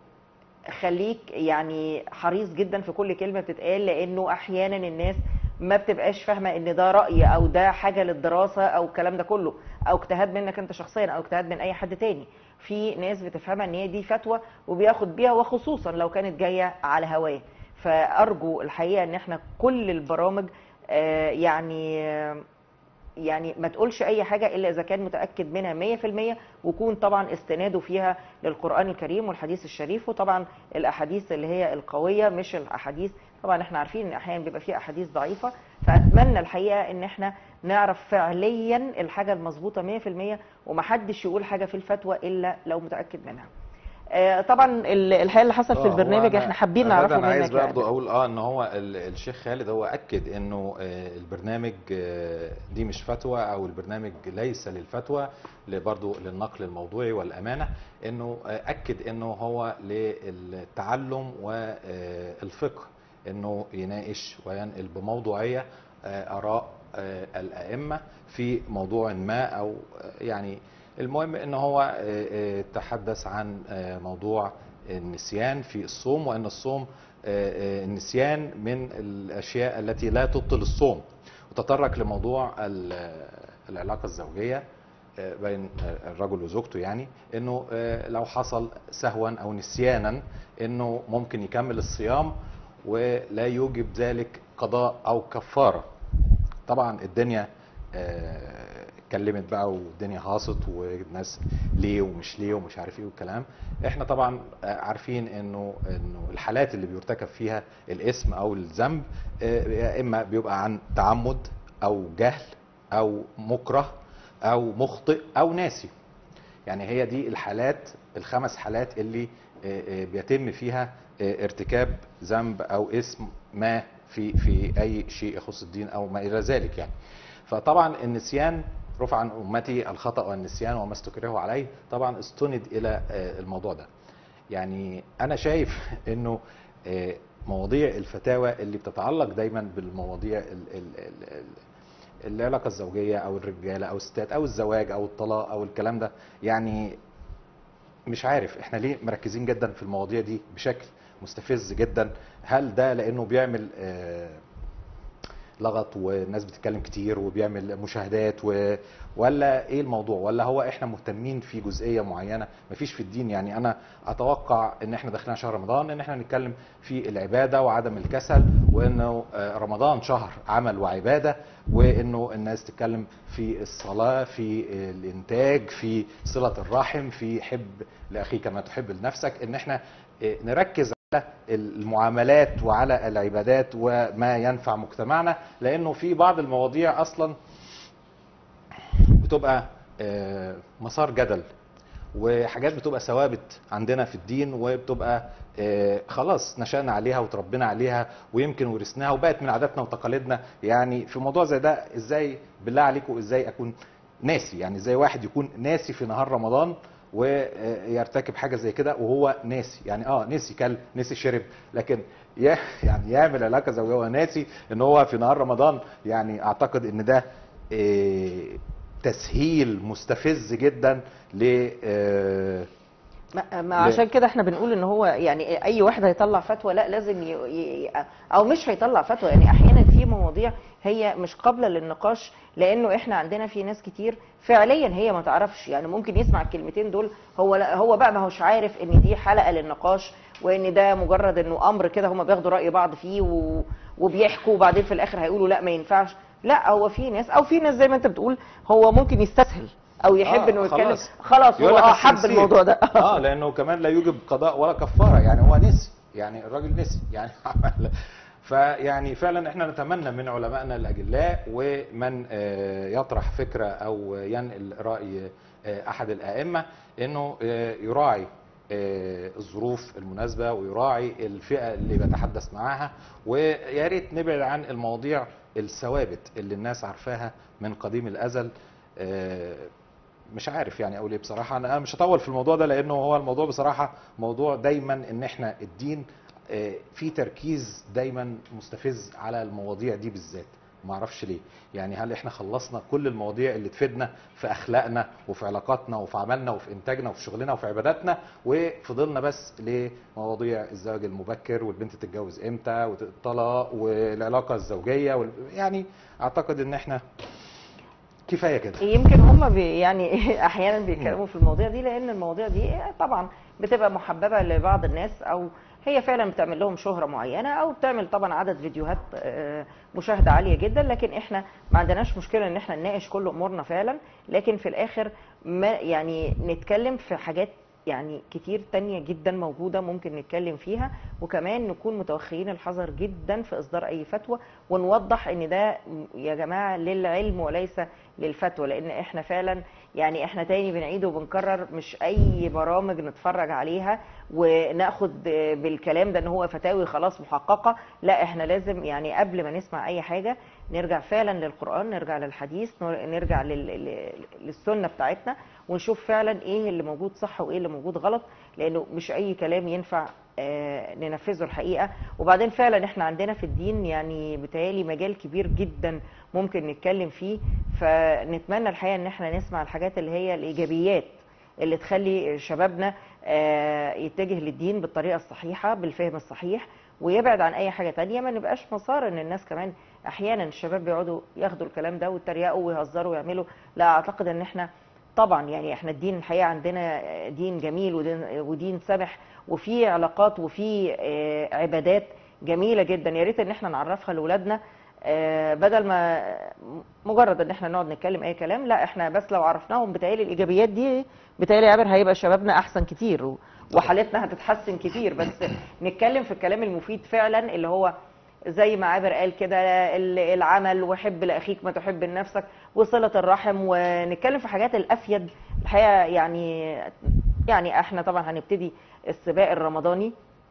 خليك يعني حريص جدا في كل كلمه بتتقال لانه احيانا الناس ما بتبقاش فاهمه ان ده راي او ده حاجه للدراسه او الكلام ده كله او اجتهاد منك انت شخصيا او اجتهاد من اي حد تاني في ناس بتفهمها ان هي دي فتوى وبياخد بيها وخصوصا لو كانت جايه على هواه فارجو الحقيقه ان احنا كل البرامج آه، يعني آه، يعني ما تقولش اي حاجه الا اذا كان متاكد منها 100% ويكون طبعا استناده فيها للقران الكريم والحديث الشريف وطبعا الاحاديث اللي هي القويه مش الاحاديث طبعا احنا عارفين ان احيانا بيبقى فيه احاديث ضعيفه فاتمنى الحقيقه ان احنا نعرف فعليا الحاجه المظبوطه 100% ومحدش يقول حاجه في الفتوى الا لو متاكد منها آه، طبعا ال- الحقيقه اللي حصل في آه، هو البرنامج أنا- احنا حابين أنا نعرفه انا عايز منك يا برضه عادل. اقول اه ان هو ال- الشيخ خالد هو اكد انه آه، البرنامج آه، دي مش فتوى او البرنامج ليس للفتوى برضه للنقل الموضوعي والامانه انه آه، اكد انه هو للتعلم والفقه انه يناقش وينقل بموضوعيه آه، اراء آه، الائمه في موضوع ما او آه، يعني المهم ان هو آه، آه، تحدث عن آه، موضوع النسيان في الصوم وان الصوم آه، آه، النسيان من الاشياء التي لا تبطل الصوم وتطرق لموضوع ال- العلاقه الزوجيه آه، بين آه، الرجل وزوجته يعني انه آه، لو حصل سهوا او نسيانا انه ممكن يكمل الصيام ولا يوجب ذلك قضاء او كفاره طبعا الدنيا آه، اتكلمت بقى والدنيا هاصت والناس ليه ومش ليه ومش عارف ايه والكلام احنا طبعا آه، عارفين انه انه الحالات اللي بيرتكب فيها الاسم او الذنب آه، يا اما بيبقى عن تعمد او جهل او مكره او مخطئ او ناسي يعني هي دي الحالات الخمس حالات اللي آه، آه، بيتم فيها آه، ارتكاب ذنب او اسم ما في في اي شيء يخص الدين او ما الى ذلك يعني فطبعا النسيان رفع عن امتي الخطا والنسيان وما استكرهوا عليه طبعا استند الى آه، الموضوع ده يعني انا شايف انه آه، مواضيع الفتاوى اللي بتتعلق دايما بالمواضيع ال- ال- ال- ال- العلاقه الزوجيه او الرجاله او الستات او الزواج او الطلاق او الكلام ده يعني مش عارف احنا ليه مركزين جدا في المواضيع دي بشكل مستفز جدا هل ده لانه بيعمل آه، لغط والناس بتتكلم كتير وبيعمل مشاهدات و... ولا ايه الموضوع ولا هو احنا مهتمين في جزئيه معينه مفيش في الدين يعني انا اتوقع ان احنا داخلين شهر رمضان ان احنا نتكلم في العباده وعدم الكسل وانه آه، رمضان شهر عمل وعباده وانه الناس تتكلم في الصلاه في الانتاج في صله الرحم في حب لاخيك ما تحب لنفسك ان احنا آه، نركز على المعاملات وعلى العبادات وما ينفع مجتمعنا لانه في بعض المواضيع اصلا بتبقى آه، مسار جدل وحاجات بتبقى ثوابت عندنا في الدين وبتبقى آه، خلاص نشأنا عليها وتربينا عليها ويمكن ورثناها وبقت من عاداتنا وتقاليدنا يعني في موضوع زي ده ازاي بالله عليكم ازاي اكون ناسي يعني ازاي واحد يكون ناسي في نهار رمضان ويرتكب حاجه زي كده وهو ناسي يعني اه نسي كل نسي شرب لكن يا- يعني يعمل علاقه زوجيه وهو ناسي ان هو في نهار رمضان يعني اعتقد ان ده آه، تسهيل مستفز جدا ل آه، ما, ما لا. عشان كده احنا بنقول ان هو يعني اي واحد هيطلع فتوى لا لازم ي... ي... او مش هيطلع فتوى يعني احيانا في مواضيع هي مش قابله للنقاش لانه احنا عندنا في ناس كتير فعليا هي ما تعرفش يعني ممكن يسمع الكلمتين دول هو لا هو بقى ما هوش عارف ان دي حلقه للنقاش وان ده مجرد انه امر كده هما بياخدوا راي بعض فيه و... وبيحكوا وبعدين في الاخر هيقولوا لا ما ينفعش لا هو في ناس او في ناس زي ما انت بتقول هو ممكن يستسهل او يحب آه، انه يتكلم خلاص. خلاص يقول هو لك اه أصل حب نسيت. الموضوع ده اه لانه كمان لا يوجب قضاء ولا كفاره يعني هو نسي يعني الراجل نسي يعني عمل فيعني فعلا احنا نتمنى من علمائنا الاجلاء ومن آه، يطرح فكره او ينقل راي آه، احد الائمه انه آه، يراعي آه، الظروف المناسبه ويراعي الفئه اللي بيتحدث معاها ويا ريت نبعد عن المواضيع الثوابت اللي الناس عارفاها من قديم الازل آه، مش عارف يعني اقول ايه بصراحه انا مش هطول في الموضوع ده لانه هو الموضوع بصراحه موضوع دايما ان احنا الدين آه، في تركيز دايما مستفز على المواضيع دي بالذات ما اعرفش ليه يعني هل احنا خلصنا كل المواضيع اللي تفيدنا في اخلاقنا وفي علاقاتنا وفي عملنا وفي انتاجنا وفي شغلنا وفي عباداتنا وفضلنا بس لمواضيع الزواج المبكر والبنت تتجوز امتى والطلاق والعلاقه الزوجيه وال... يعني اعتقد ان احنا كفايه كده يمكن هم بي يعني احيانا بيتكلموا في المواضيع دي لان المواضيع دي طبعا بتبقى محببه لبعض الناس او هي فعلا بتعمل لهم شهره معينه او بتعمل طبعا عدد فيديوهات آه، مشاهده عاليه جدا لكن احنا ما عندناش مشكله ان احنا نناقش كل امورنا فعلا لكن في الاخر ما يعني نتكلم في حاجات يعني كتير تانية جدا موجودة ممكن نتكلم فيها وكمان نكون متوخيين الحذر جدا في إصدار أي فتوى ونوضح إن ده يا جماعة للعلم وليس للفتوى لأن إحنا فعلا يعني إحنا تاني بنعيد وبنكرر مش أي برامج نتفرج عليها وناخد بالكلام ده إن هو فتاوي خلاص محققة لا إحنا لازم يعني قبل ما نسمع أي حاجة نرجع فعلا للقرآن نرجع للحديث نرجع لل- لل- للسنة بتاعتنا ونشوف فعلا ايه اللي موجود صح وايه اللي موجود غلط لانه مش اي كلام ينفع آه، ننفذه الحقيقه وبعدين فعلا احنا عندنا في الدين يعني بتهيالي مجال كبير جدا ممكن نتكلم فيه فنتمنى الحقيقه ان احنا نسمع الحاجات اللي هي الايجابيات اللي تخلي شبابنا آه، يتجه للدين بالطريقه الصحيحه بالفهم الصحيح ويبعد عن اي حاجه تانية ما نبقاش مسار ان الناس كمان احيانا الشباب بيقعدوا ياخدوا الكلام ده ويتريقوا ويهزروا ويعملوا لا اعتقد ان احنا طبعا يعني احنا الدين الحقيقه عندنا دين جميل ودين, ودين سمح وفي علاقات وفي آه، عبادات جميله جدا يا ريت ان احنا نعرفها لاولادنا آه، بدل ما مجرد ان احنا نقعد نتكلم اي كلام لا احنا بس لو عرفناهم بتهيألي الايجابيات دي بتهيألي عابر هيبقى شبابنا احسن كتير و- وحالتنا هتتحسن كتير بس نتكلم في الكلام المفيد فعلا اللي هو زي ما عابر قال كده ال- العمل وحب لاخيك ما تحب لنفسك وصله الرحم ونتكلم في حاجات الافيد الحقيقه يعني يعني احنا طبعا هنبتدي السباق الرمضاني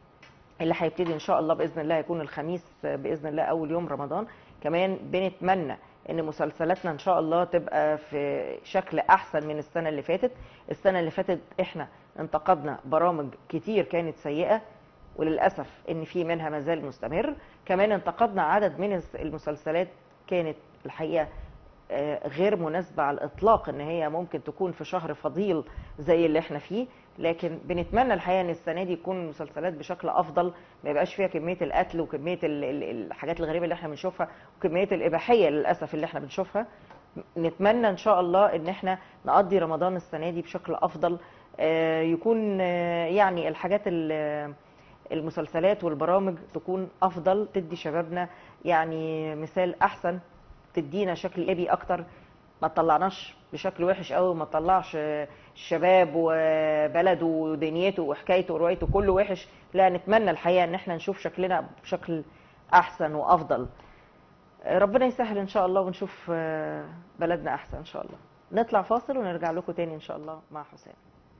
اللي هيبتدي ان شاء الله باذن الله هيكون الخميس باذن الله اول يوم رمضان كمان بنتمنى ان مسلسلاتنا ان شاء الله تبقى في شكل احسن من السنه اللي فاتت السنه اللي فاتت احنا انتقدنا برامج كتير كانت سيئه وللاسف ان في منها مازال مستمر كمان انتقدنا عدد من الس- المسلسلات كانت الحقيقه آه، غير مناسبة على الإطلاق إن هي ممكن تكون في شهر فضيل زي اللي احنا فيه لكن بنتمنى الحقيقه ان السنه دي يكون المسلسلات بشكل افضل ما يبقاش فيها كميه القتل وكميه ال- ال- الحاجات الغريبه اللي احنا بنشوفها وكميه الاباحيه للاسف اللي احنا بنشوفها نتمنى ان شاء الله ان احنا نقضي رمضان السنه دي بشكل افضل آه، يكون آه، يعني الحاجات ال- المسلسلات والبرامج تكون افضل تدي شبابنا يعني مثال احسن تدينا شكل ايجابي اكتر ما تطلعناش بشكل وحش قوي ما تطلعش الشباب وبلده ودنيته وحكايته وروايته كله وحش لا نتمنى الحقيقه ان احنا نشوف شكلنا بشكل احسن وافضل ربنا يسهل ان شاء الله ونشوف بلدنا احسن ان شاء الله نطلع فاصل ونرجع لكم تاني ان شاء الله مع حسام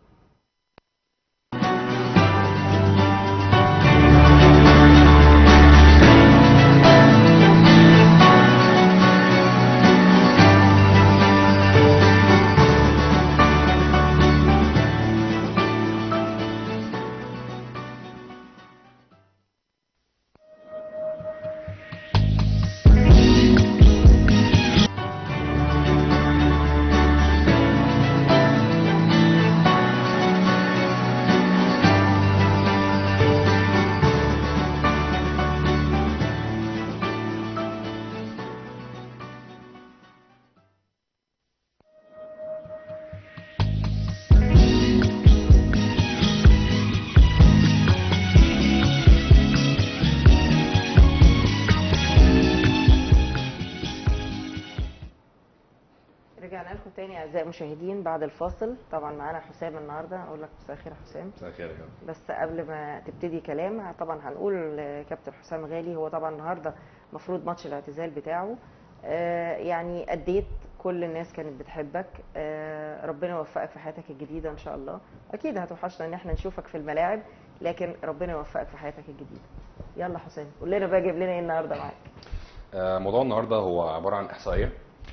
رجعنا لكم تاني اعزائي المشاهدين بعد الفاصل طبعا معانا حسام النهارده اقول لك مساء الخير يا حسام مساء الخير يا كابتن بس قبل ما تبتدي كلام طبعا هنقول كابتن حسام غالي هو طبعا النهارده المفروض ماتش الاعتزال بتاعه آه، يعني اديت كل الناس كانت بتحبك آه، ربنا يوفقك في حياتك الجديده ان شاء الله اكيد هتوحشنا ان احنا نشوفك في الملاعب لكن ربنا يوفقك في حياتك الجديده يلا حسام قول لنا بقى جايب لنا ايه النهارده معاك آه، موضوع النهارده هو عباره عن احصائيه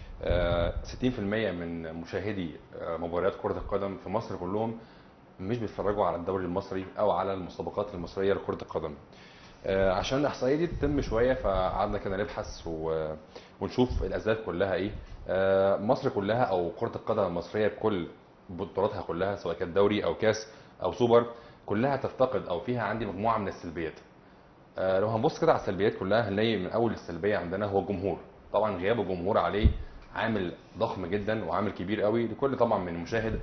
آه، 60% من مشاهدي آه، مباريات كره القدم في مصر كلهم مش بيتفرجوا على الدوري المصري او على المسابقات المصريه لكره القدم آه، عشان الاحصائيه دي تتم شويه فقعدنا كده نبحث و- ونشوف الاسباب كلها ايه آه، مصر كلها او كره القدم المصريه بكل بطولاتها كلها سواء كانت دوري او كاس او سوبر كلها تفتقد او فيها عندي مجموعه من السلبيات آه، لو هنبص كده على السلبيات كلها هنلاقي من اول السلبيه عندنا هو الجمهور طبعا غياب الجمهور عليه عامل ضخم جدا وعامل كبير قوي لكل طبعا من المشاهد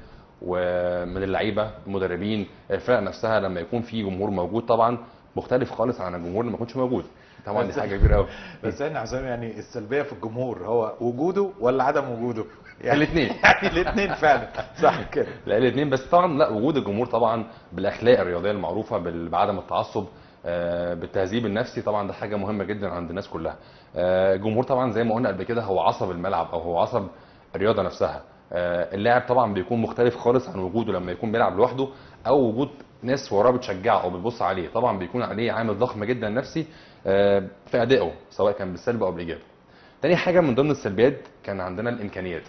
ومن اللعيبه المدربين الفرق نفسها لما يكون في جمهور موجود طبعا مختلف خالص عن الجمهور اللي ما يكونش موجود طبعا دي بس- حاجه كبيره قوي بس احنا حسام يعني السلبيه في الجمهور هو وجوده ولا عدم وجوده؟ يعني الاثنين يعني الاثنين فعلا صح كده لا الاثنين بس طبعا لا وجود الجمهور طبعا بالاخلاق الرياضيه المعروفه بال- بعدم التعصب آه، بالتهذيب النفسي طبعا ده حاجه مهمه جدا عند الناس كلها آه، الجمهور طبعا زي ما قلنا قبل كده هو عصب الملعب او هو عصب الرياضه نفسها آه، اللاعب طبعا بيكون مختلف خالص عن وجوده لما يكون بيلعب لوحده او وجود ناس وراه بتشجعه او بتبص عليه طبعا بيكون عليه عامل ضخم جدا نفسي آه، في ادائه سواء كان بالسلب او بالايجاب تاني حاجه من ضمن السلبيات كان عندنا الامكانيات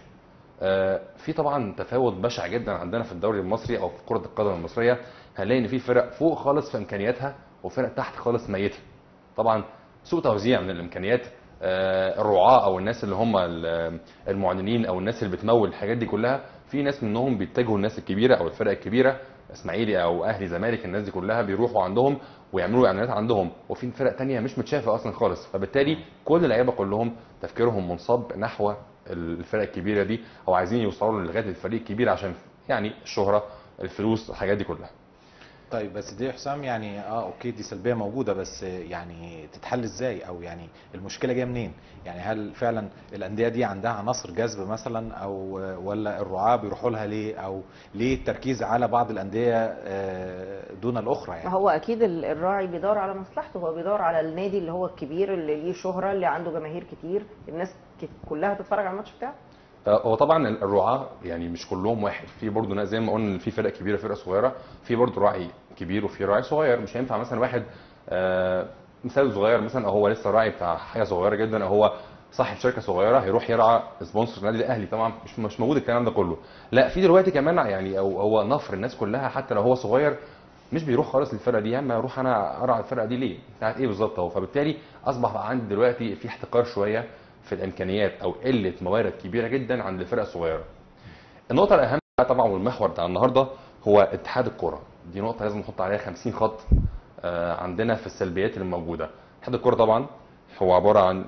آه، في طبعا تفاوت بشع جدا عندنا في الدوري المصري او في كره القدم المصريه هنلاقي ان في فرق فوق خالص في امكانياتها وفرق تحت خالص ميته طبعا سوء توزيع من الامكانيات آه، الرعاة او الناس اللي هم ال- المعلنين او الناس اللي بتمول الحاجات دي كلها في ناس منهم بيتجهوا الناس الكبيره او الفرق الكبيره اسماعيلي او اهلي زمالك الناس دي كلها بيروحوا عندهم ويعملوا اعلانات عندهم وفي فرق تانية مش متشافه اصلا خالص فبالتالي كل اللعيبه كلهم تفكيرهم منصب نحو الفرق الكبيره دي او عايزين يوصلوا لغايه الفريق الكبير عشان يعني الشهره الفلوس الحاجات دي كلها طيب بس دي يا حسام يعني اه اوكي دي سلبيه موجوده بس يعني تتحل ازاي او يعني المشكله جايه منين؟ يعني هل فعلا الانديه دي عندها عناصر جذب مثلا او ولا الرعاه بيروحوا لها ليه او ليه التركيز على بعض الانديه آه، دون الاخرى ما يعني؟ هو اكيد ال- الراعي بيدور على مصلحته هو بيدور على النادي اللي هو الكبير اللي ليه شهره اللي عنده جماهير كتير الناس ك- كلها تتفرج على الماتش بتاعه آه، هو طبعا الرعاة يعني مش كلهم واحد في برضه ناس زي ما قلنا إن في فرق كبيره فرق صغيره في برضه راعي كبير وفي راعي صغير مش هينفع مثلا واحد آه، مثال صغير مثلا أو هو لسه راعي بتاع حاجه صغيره جدا او هو صاحب شركه صغيره هيروح يرعى سبونسر النادي الاهلي طبعا مش مش موجود الكلام ده كله لا في دلوقتي كمان يعني او هو نفر الناس كلها حتى لو هو صغير مش بيروح خالص للفرقه دي يا اما اروح انا ارعى الفرقه دي ليه بتاعت ايه بالظبط اهو فبالتالي اصبح بقى عندي دلوقتي في احتكار شويه في الامكانيات او قله موارد كبيره جدا عند الفرق الصغيره النقطه الاهم بقى طبعا والمحور بتاع النهارده هو اتحاد الكوره دي نقطه لازم نحط عليها 50 خط آه، عندنا في السلبيات اللي موجوده اتحاد الكوره طبعا هو عباره عن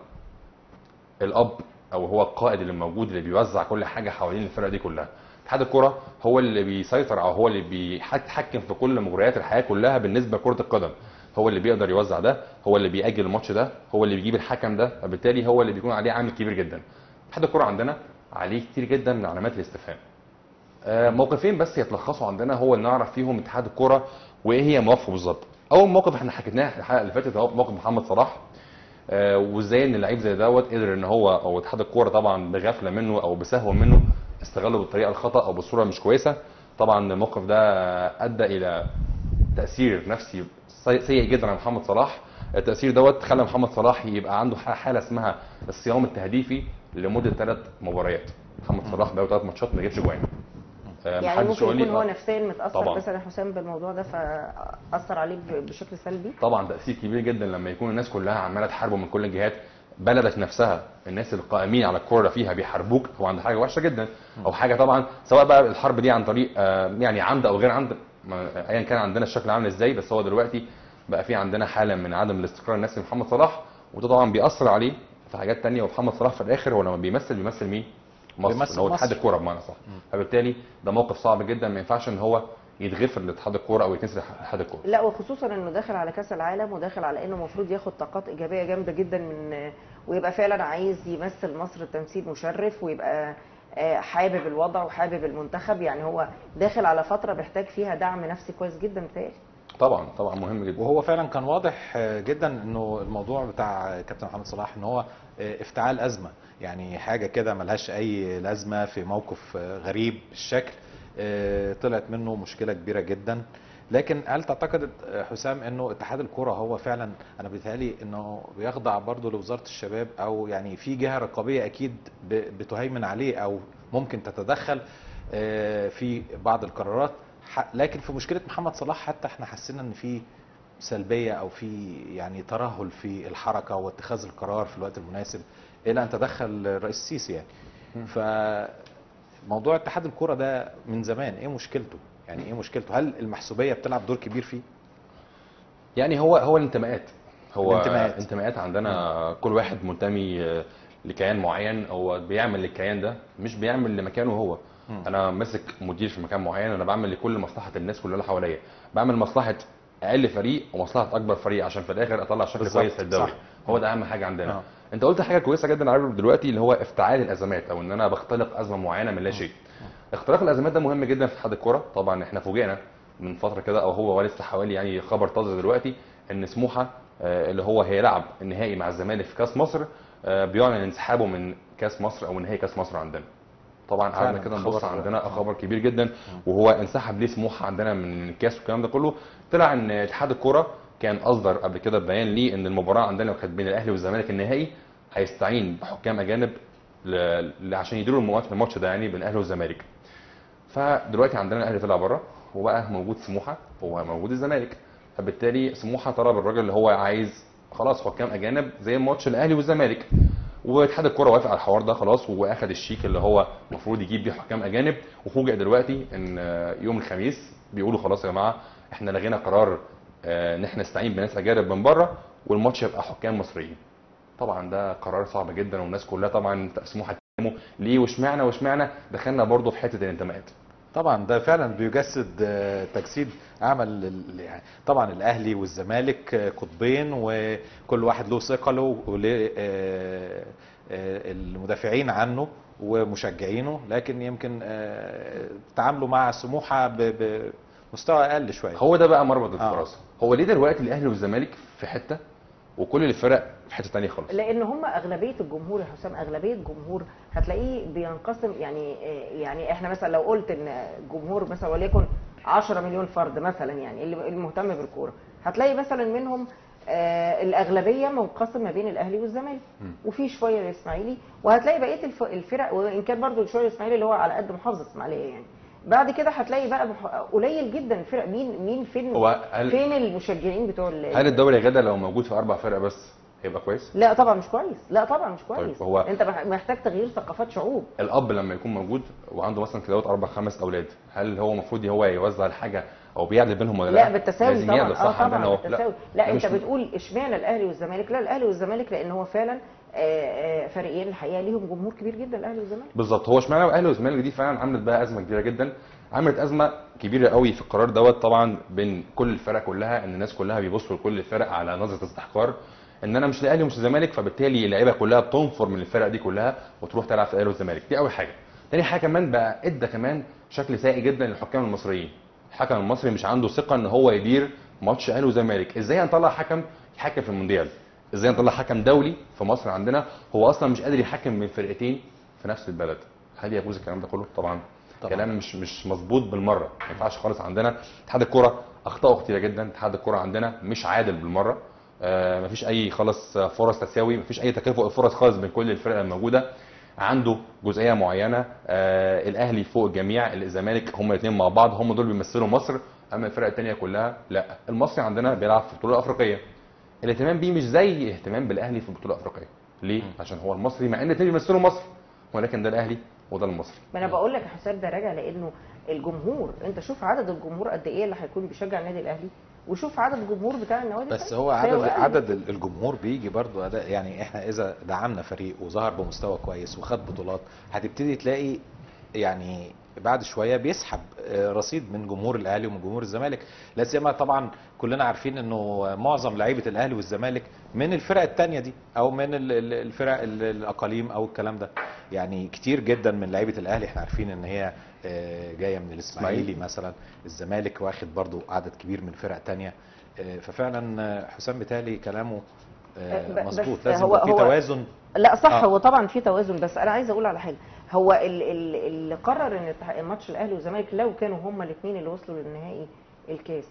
الاب او هو القائد اللي موجود اللي بيوزع كل حاجه حوالين الفرقه دي كلها اتحاد الكره هو اللي بيسيطر او هو اللي بيتحكم في كل مجريات الحياه كلها بالنسبه لكره القدم هو اللي بيقدر يوزع ده هو اللي بيأجل الماتش ده هو اللي بيجيب الحكم ده فبالتالي هو اللي بيكون عليه عامل كبير جدا اتحاد الكره عندنا عليه كتير جدا من علامات الاستفهام آه، موقفين بس يتلخصوا عندنا هو اللي نعرف فيهم اتحاد الكوره وايه هي مواقفه بالظبط اول موقف احنا حكيناه الحلقه اللي فاتت هو موقف محمد صلاح آه، وازاي ان لعيب زي دوت قدر ان هو او اتحاد الكوره طبعا بغفله منه او بسهو منه استغله بالطريقه الخطا او بالصوره مش كويسه طبعا الموقف ده ادى الى تاثير نفسي سيء سيء جدا على محمد صلاح التاثير دوت خلى محمد صلاح يبقى عنده ح- حاله اسمها الصيام التهديفي لمده ثلاث مباريات محمد صلاح بقى ثلاث ماتشات ما جابش جوان آه، يعني محدش ممكن يقول لي- يكون هو آه. نفسيا متاثر طبعاً. مثلا يا حسام بالموضوع ده فاثر عليه ب- بشكل سلبي طبعا تاثير كبير جدا لما يكون الناس كلها عماله تحاربه من كل الجهات بلدك نفسها الناس القائمين على الكوره فيها بيحاربوك طبعا دي حاجه وحشه جدا او حاجه طبعا سواء بقى الحرب دي عن طريق آه، يعني عمد او غير عمد ما- ايا كان عندنا الشكل عامل ازاي بس هو دلوقتي بقى في عندنا حاله من عدم الاستقرار النفسي لمحمد صلاح وده طبعا بيأثر عليه في حاجات تانية ومحمد صلاح في الاخر هو لما بيمثل بيمثل مين؟ مصر بيمثل اللي هو اتحاد مصر. الكوره بمعنى صح فبالتالي ده موقف صعب جدا ما ينفعش ان هو يتغفر لاتحاد الكوره او يتنسى اتحاد الكوره لا وخصوصا انه داخل على كاس العالم وداخل على انه المفروض ياخد طاقات ايجابيه جامده جدا من ويبقى فعلا عايز يمثل مصر تمثيل مشرف ويبقى آه، حابب الوضع وحابب المنتخب يعني هو داخل على فتره بيحتاج فيها دعم نفسي كويس جدا متهيألي طبعا طبعا مهم جدا وهو فعلا كان واضح آه، جدا انه الموضوع بتاع كابتن محمد صلاح ان هو آه، افتعال ازمه يعني حاجه كده ملهاش اي لازمه في موقف آه، غريب الشكل آه، طلعت منه مشكله كبيره جدا لكن هل تعتقد آه، حسام انه اتحاد الكره هو فعلا انا بيتهيألي انه بيخضع برضه لوزاره الشباب او يعني في جهه رقابيه اكيد ب- بتهيمن عليه او ممكن تتدخل آه، في بعض القرارات ح- لكن في مشكله محمد صلاح حتى احنا حسينا ان في سلبيه او في يعني ترهل في الحركه واتخاذ القرار في الوقت المناسب الى ان تدخل الرئيس السيسي يعني ف موضوع اتحاد الكره ده من زمان ايه مشكلته يعني ايه مشكلته هل المحسوبيه بتلعب دور كبير فيه يعني هو هو الانتماءات هو الانتماءات. انتماءات عندنا كل واحد منتمي آه، لكيان معين هو بيعمل للكيان ده مش بيعمل لمكانه هو مم. انا ماسك مدير في مكان معين انا بعمل لكل مصلحه الناس كلها اللي حواليا بعمل مصلحه اقل فريق ومصلحه اكبر فريق عشان في الاخر اطلع شكل بالظبط، كويس للدوري صح. هو ده اهم حاجه عندنا آه. انت قلت حاجه كويسه جدا عارف دلوقتي اللي هو افتعال الازمات او ان انا بختلق ازمه معينه من لا شيء اختراق الازمات ده مهم جدا في اتحاد الكوره طبعا احنا فوجئنا من فتره كده او هو لسه حوالي يعني خبر طازه دلوقتي ان سموحه آه، اللي هو هيلعب النهائي مع الزمالك في كاس مصر آه، بيعلن انسحابه من كاس مصر او نهائي كاس مصر عندنا طبعا قعدنا فعلا كده نبص خبر- عندنا خبر كبير جدا وهو انسحب ليه سموحه عندنا من الكاس والكلام ده كله طلع ان اتحاد الكوره كان اصدر قبل كده بيان ليه ان المباراه عندنا كانت بين الاهلي والزمالك النهائي هيستعين بحكام اجانب ل... ل- عشان يديروا الماتش الماتش ده يعني بين الاهلي والزمالك فدلوقتي عندنا الاهلي طلع بره وبقى موجود سموحه هو موجود الزمالك فبالتالي سموحه طلب الراجل اللي هو عايز خلاص حكام اجانب زي ماتش الاهلي والزمالك واتحاد الكوره وافق على الحوار ده خلاص واخد الشيك اللي هو المفروض يجيب بيه حكام اجانب وفوجئ دلوقتي ان يوم الخميس بيقولوا خلاص يا جماعه احنا لغينا قرار آه، ان احنا نستعين بناس اجانب من بره والماتش يبقى حكام مصريين طبعا ده قرار صعب جدا والناس كلها طبعا سموحه اتكلموا ليه واشمعنى واشمعنى دخلنا برضه في حته الانتماءات طبعا ده فعلا بيجسد آه، تجسيد عمل ال- يعني طبعا الاهلي والزمالك آه، قطبين وكل واحد له ثقله وله آه، آه، المدافعين عنه ومشجعينه لكن يمكن آه، تعاملوا مع سموحه ب- بمستوى اقل شويه هو ده بقى مربط آه. الفرس هو ليه دلوقتي الاهلي والزمالك في حته وكل الفرق في حته تانية خالص لان هم اغلبيه الجمهور يا حسام اغلبيه الجمهور هتلاقيه بينقسم يعني يعني احنا مثلا لو قلت ان الجمهور مثلا وليكن 10 مليون فرد مثلا يعني اللي المهتم بالكوره هتلاقي مثلا منهم آه الاغلبيه منقسم ما بين الاهلي والزمالك مم. وفي شويه الاسماعيلي وهتلاقي بقيه الف- الفرق وان كان برضو شويه الاسماعيلي اللي هو على قد محافظه اسماعيليه يعني بعد كده هتلاقي بقى مح- قليل جدا الفرق مين مين فين هو هل- فين المشجعين بتوع ال- هل الدوري يا غدا لو موجود في اربع فرق بس هيبقى كويس لا طبعا مش كويس لا طبعا مش كويس طيب، هو- انت مح- محتاج تغيير ثقافات شعوب الاب لما يكون موجود وعنده مثلا كده اربع خمس اولاد هل هو المفروض هو يوزع الحاجه او بيعدل بينهم ولا لا لا بالتساوي لازم طبعا يعدل اه صح عندنا طبعا هو. بالتساوي لا لا انت مش- بتقول اشمعنى الاهلي والزمالك لا الاهلي والزمالك لان هو فعلا آه، آه، فريقين الحقيقه ليهم جمهور كبير جدا الاهلي والزمالك بالظبط هو اشمعنى الاهلي والزمالك دي فعلا عملت بقى ازمه كبيره جدا عملت ازمه كبيره قوي في القرار دوت طبعا بين كل الفرق كلها ان الناس كلها بيبصوا لكل الفرق على نظره استحقار ان انا مش الاهلي ومش الزمالك فبالتالي اللعيبه كلها بتنفر من الفرق دي كلها وتروح تلعب في الاهلي والزمالك دي اول حاجه تاني حاجه كمان بقى ادى كمان شكل سيء جدا للحكام المصريين الحكم المصري مش عنده ثقه ان هو يدير ماتش اهلي وزمالك ازاي هنطلع حكم يحكم في المونديال ازاي نطلع حكم دولي في مصر عندنا هو اصلا مش قادر يحكم من فرقتين في نفس البلد هل يجوز الكلام ده كله طبعا, طبعاً. طبعا. كلام مش مش مظبوط بالمره ما ينفعش خالص عندنا اتحاد الكره اخطاءه كتيره جدا اتحاد الكره عندنا مش عادل بالمره آه مفيش اي خالص فرص تساوي مفيش اي تكافؤ فرص خالص بين كل الفرق الموجوده عنده جزئيه معينه آه الاهلي فوق الجميع الزمالك هم الاثنين مع بعض هم دول بيمثلوا مصر اما الفرق الثانيه كلها لا المصري عندنا بيلعب في البطوله الافريقيه الاهتمام بيه مش زي اهتمام بالاهلي في البطوله الافريقيه ليه عشان هو المصري مع ان الاثنين بيمثلوا مصر ولكن ده الاهلي وده المصري ما انا بقول لك يا حسام ده راجع لانه الجمهور انت شوف عدد الجمهور قد ايه اللي هيكون بيشجع النادي الاهلي وشوف عدد الجمهور بتاع النوادي بس التانية. هو عدد ساوي أهلي. عدد ال- الجمهور بيجي برضو أداء يعني احنا اذا دعمنا فريق وظهر بمستوى كويس وخد بطولات هتبتدي تلاقي يعني بعد شويه بيسحب آه، رصيد من جمهور الاهلي ومن جمهور الزمالك لا سيما طبعا كلنا عارفين انه معظم لعيبه الاهلي والزمالك من الفرق التانية دي او من ال- ال- الفرق ال- الاقاليم او الكلام ده يعني كتير جدا من لعيبه الاهلي احنا عارفين ان هي آه، جايه من الاسماعيلي إسماعيلي. مثلا الزمالك واخد برضو عدد كبير من فرق تانية آه، ففعلا آه، حسام بيتهيألي كلامه آه، ب- بس مظبوط لازم هو- يبقى في هو- توازن لا صح آه. هو طبعا في توازن بس انا عايزه اقول على حاجه هو ال- ال- اللي قرر ان التح- ماتش الاهلي والزمالك لو كانوا هما الاثنين اللي وصلوا للنهائي الكاس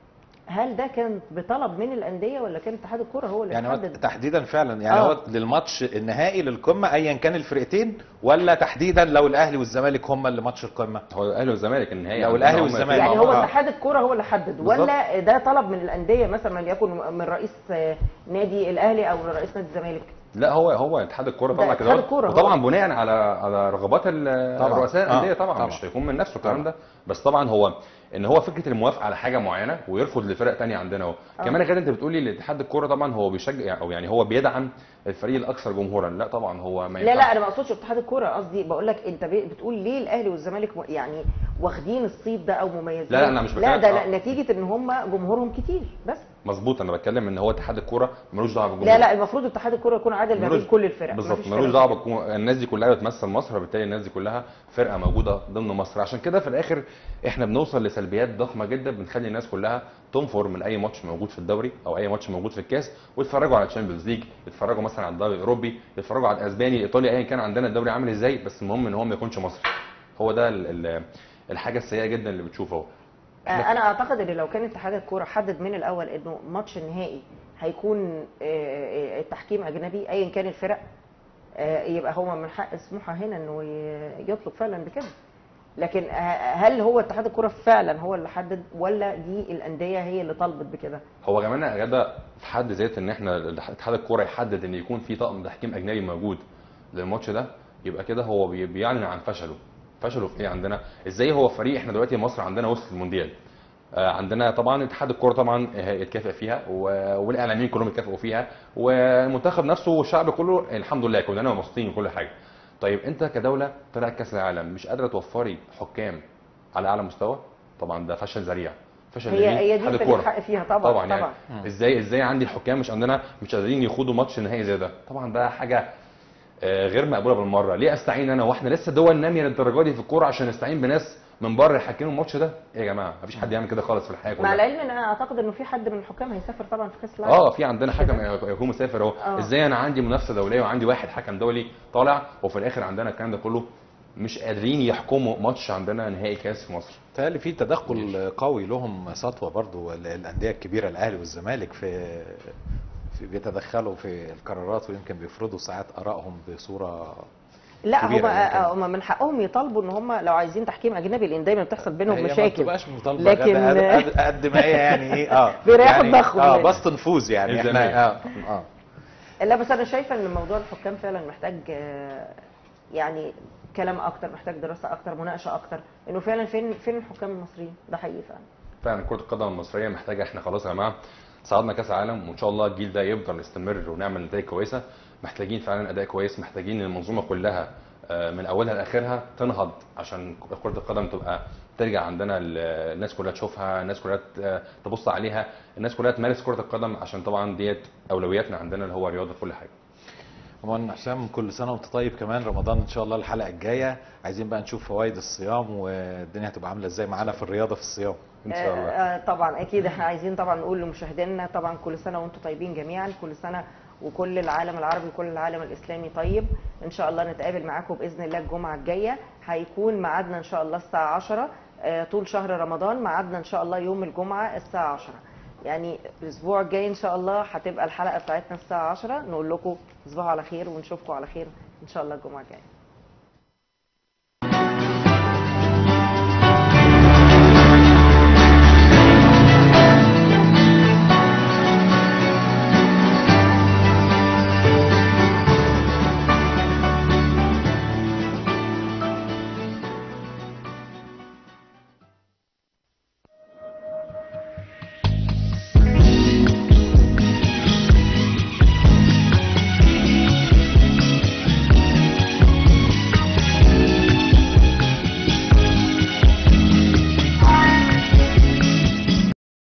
هل ده كان بطلب من الانديه ولا كان اتحاد الكره هو اللي يعني هو محدد تحديدا فعلا يعني آه. هو للماتش النهائي للقمه ايا كان الفرقتين ولا تحديدا لو الاهلي والزمالك هم اللي ماتش القمه هو الاهلي والزمالك النهائي لو عندنا الأهلي هم والزمالك. الاثنين يعني مع هو بعض. اتحاد الكره هو اللي حدد بالظبط. ولا ده طلب من الانديه مثلا ليكن من رئيس آه، نادي الاهلي او رئيس نادي الزمالك لا هو هو اتحاد الكوره ده طبعا اتحاد كده الكورة هو. وطبعا بناء على على رغبات ال- طبعاً. رؤساء الانديه آه، طبعا, طبعاً. مش هيكون من نفسه الكلام طبعاً. ده بس طبعا هو ان هو فكره الموافقه على حاجه معينه ويرفض لفرق تانية عندنا اهو آه. كمان كده انت بتقولي الاتحاد الكوره طبعا هو بيشجع او يعني هو بيدعم الفريق الاكثر جمهورا لا طبعا هو ما لا لا ينفعش. انا ما اقصدش اتحاد الكوره قصدي بقول لك انت بي- بتقول ليه الاهلي والزمالك م- يعني واخدين الصيت ده او مميزين لا، لا، أنا مش لا بتكلم- ده آه. لا نتيجه ان هم جمهورهم كتير بس مظبوط انا بتكلم ان هو اتحاد الكوره ملوش دعوه بالجمهور لا لا المفروض اتحاد الكوره يكون عادل ما بين ملوش- كل الفرق بالظبط مفيش ملوش فرق دعوه كده. بالكو- الناس دي كلها بتمثل مصر فبالتالي الناس دي كلها فرقه موجوده ضمن مصر عشان كده في الاخر احنا بنوصل لسلبيات ضخمه جدا بنخلي الناس كلها تنفر من اي ماتش موجود في الدوري او اي ماتش موجود في الكاس ويتفرجوا على الشامبيونز ليج يتفرجوا مثلا على الدوري الاوروبي يتفرجوا على الاسباني الايطالي ايا كان عندنا الدوري عامل ازاي بس المهم ان هو ما يكونش مصري هو ده ال- ال- الحاجه السيئه جدا اللي بتشوفه هو آه، انا اعتقد ان لو كان اتحاد الكوره حدد من الاول انه ماتش النهائي هيكون آه، آه، التحكيم اجنبي ايا كان الفرق آه، يبقى هو من حق سموحه هنا انه ي- يطلب فعلا بكده لكن آه، هل هو اتحاد الكوره فعلا هو اللي حدد ولا دي الانديه هي اللي طلبت بكده هو كمان يا جدع في حد ذات ان احنا اتحاد الكوره يحدد ان يكون في طقم تحكيم اجنبي موجود للماتش ده يبقى كده هو بي- بيعلن عن فشله فشله في ايه عندنا ازاي هو فريق احنا دلوقتي مصر عندنا وسط المونديال آه، عندنا طبعا اتحاد الكوره طبعا آه، يتكافئ فيها و- والاعلاميين كلهم يتكافئوا فيها والمنتخب نفسه والشعب كله الحمد لله كلنا مبسوطين وكل حاجه طيب انت كدوله طلعت كاس العالم مش قادره توفري حكام على اعلى مستوى طبعا ده فشل ذريع فشل هي ذريع هي دي اتحاد اللي الكورة. الحق فيها طبعا طبعا يعني طبعا ازاي ازاي عندي الحكام مش عندنا مش قادرين يخوضوا ماتش نهائي زي ده طبعا ده حاجه آه، غير مقبوله بالمره ليه استعين انا واحنا لسه دول ناميه للدرجه دي في الكوره عشان نستعين بناس من بره يحكموا الماتش ده ايه يا جماعه مفيش حد يعمل كده خالص في الحياه مع كلها العلم ان انا اعتقد انه في حد من الحكام هيسافر طبعا في كاس العالم اه في عندنا حكم يكون مسافر اهو آه. ازاي انا عندي منافسه دوليه وعندي واحد حكم دولي طالع وفي الاخر عندنا الكلام ده كله مش قادرين يحكموا ماتش عندنا نهائي كاس في مصر تهيألي في تدخل قوي لهم سطوه برضو ال- الانديه الكبيره الاهلي والزمالك في في بيتدخلوا في القرارات ويمكن بيفرضوا ساعات ارائهم بصوره لا هم كبيرة يعني. هم من حقهم يطالبوا ان هم لو عايزين تحكيم اجنبي لان دايما بتحصل بينهم هي ما مشاكل بتبقاش مطالبه لكن- لكن قد, قد ما هي يعني ايه اه بيريحوا يعني دماغهم اه يعني. بسط نفوذ يعني الزمالك. احنا اه اه لا بس انا شايفه ان موضوع الحكام فعلا محتاج آه، يعني كلام اكتر محتاج دراسه اكتر مناقشه اكتر انه فعلا فين فين الحكام المصريين ده حقيقي فعلا فعلا كره القدم المصريه محتاجه احنا خلاص يا جماعه صعدنا كاس عالم وان شاء الله الجيل ده يفضل يستمر ونعمل نتائج كويسه محتاجين فعلا اداء كويس محتاجين المنظومه كلها آه، من اولها لاخرها تنهض عشان كره القدم تبقى ترجع عندنا ال- الناس كلها تشوفها الناس كلها ت- تبص عليها الناس كلها تمارس كره القدم عشان طبعا ديت اولوياتنا عندنا اللي هو رياضه كل حاجه طبعا حسام كل سنه وانت طيب كمان رمضان ان شاء الله الحلقه الجايه عايزين بقى نشوف فوائد الصيام والدنيا هتبقى عامله ازاي معانا في الرياضه في الصيام ان شاء الله آه، آه، طبعا اكيد احنا عايزين طبعا نقول لمشاهدينا طبعا كل سنه وانتم طيبين جميعا كل سنه وكل العالم العربي وكل العالم الاسلامي طيب ان شاء الله نتقابل معاكم باذن الله الجمعه الجايه هيكون ميعادنا ان شاء الله الساعه 10 آه، طول شهر رمضان ميعادنا ان شاء الله يوم الجمعه الساعه 10 يعني الاسبوع الجاي ان شاء الله هتبقى الحلقه بتاعتنا الساعه 10 نقول لكم تصبحوا على خير ونشوفكم على خير ان شاء الله الجمعه الجايه